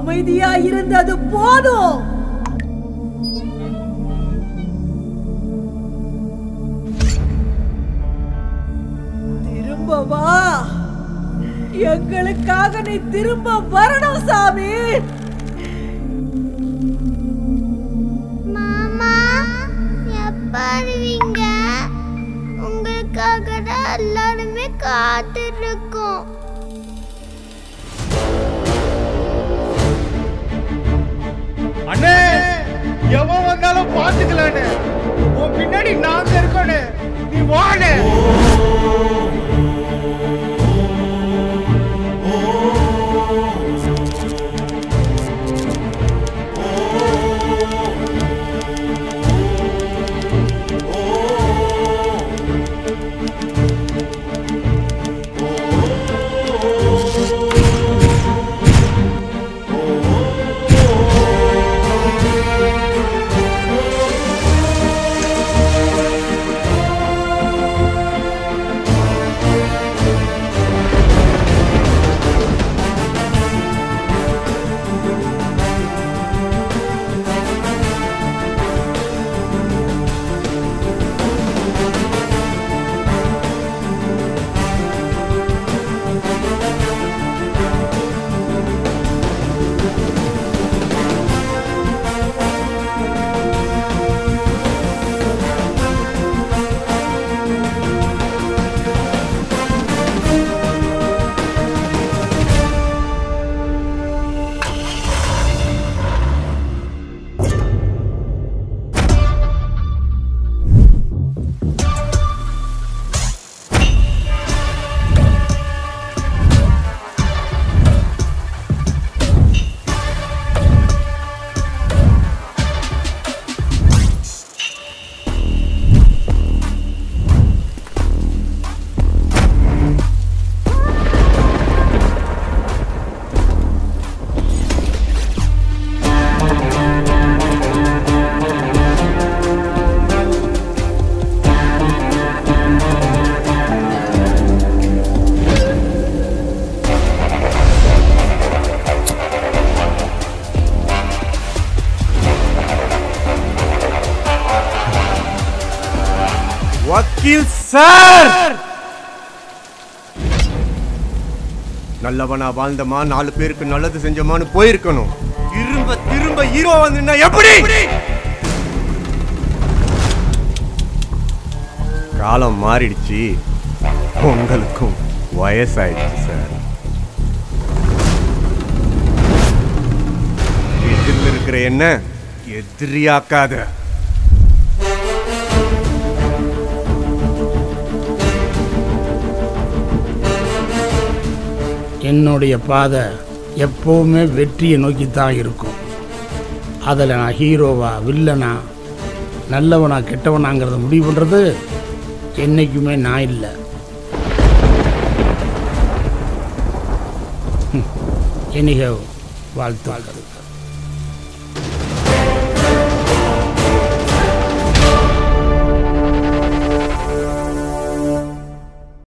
அமைதியா இருந்தது போதும் திரும்ப வா எங்களுக்காக நீ திரும்ப வரணும் சாமி மாமா எப்ப வருவீங்க உங்களுக்காக தான் எல்லாருமே காத்துட்டு இருக்கோம் அண்ணே எவன் வந்தாலும் பாத்துக்கலான்னு உன் பின்னாடி நாங்க இருக்கோன்னு நீ வாண்ணே வக்கீல் சார் நல்லவனா வாழ்ந்தமா நாலு பேருக்கு நல்லது செஞ்சோமான்னு போயிருக்கணும் திரும்ப திரும்ப ஹீரோ வந்து எப்படி காலம் மாறிடுச்சு உங்களுக்கும் வயசாயிடுச்சு சார் எதிரில் இருக்கிற என்ன எதிரியாக்காத என்னுடைய பாதை எப்போவுமே வெற்றியை நோக்கி தான் இருக்கும் அதில் நான் ஹீரோவா வில்லனா நல்லவனா கெட்டவனாங்கிறத முடிவு பண்ணுறது என்றைக்குமே நான் இல்லை எனிகோ வாழ்த்துக்கள்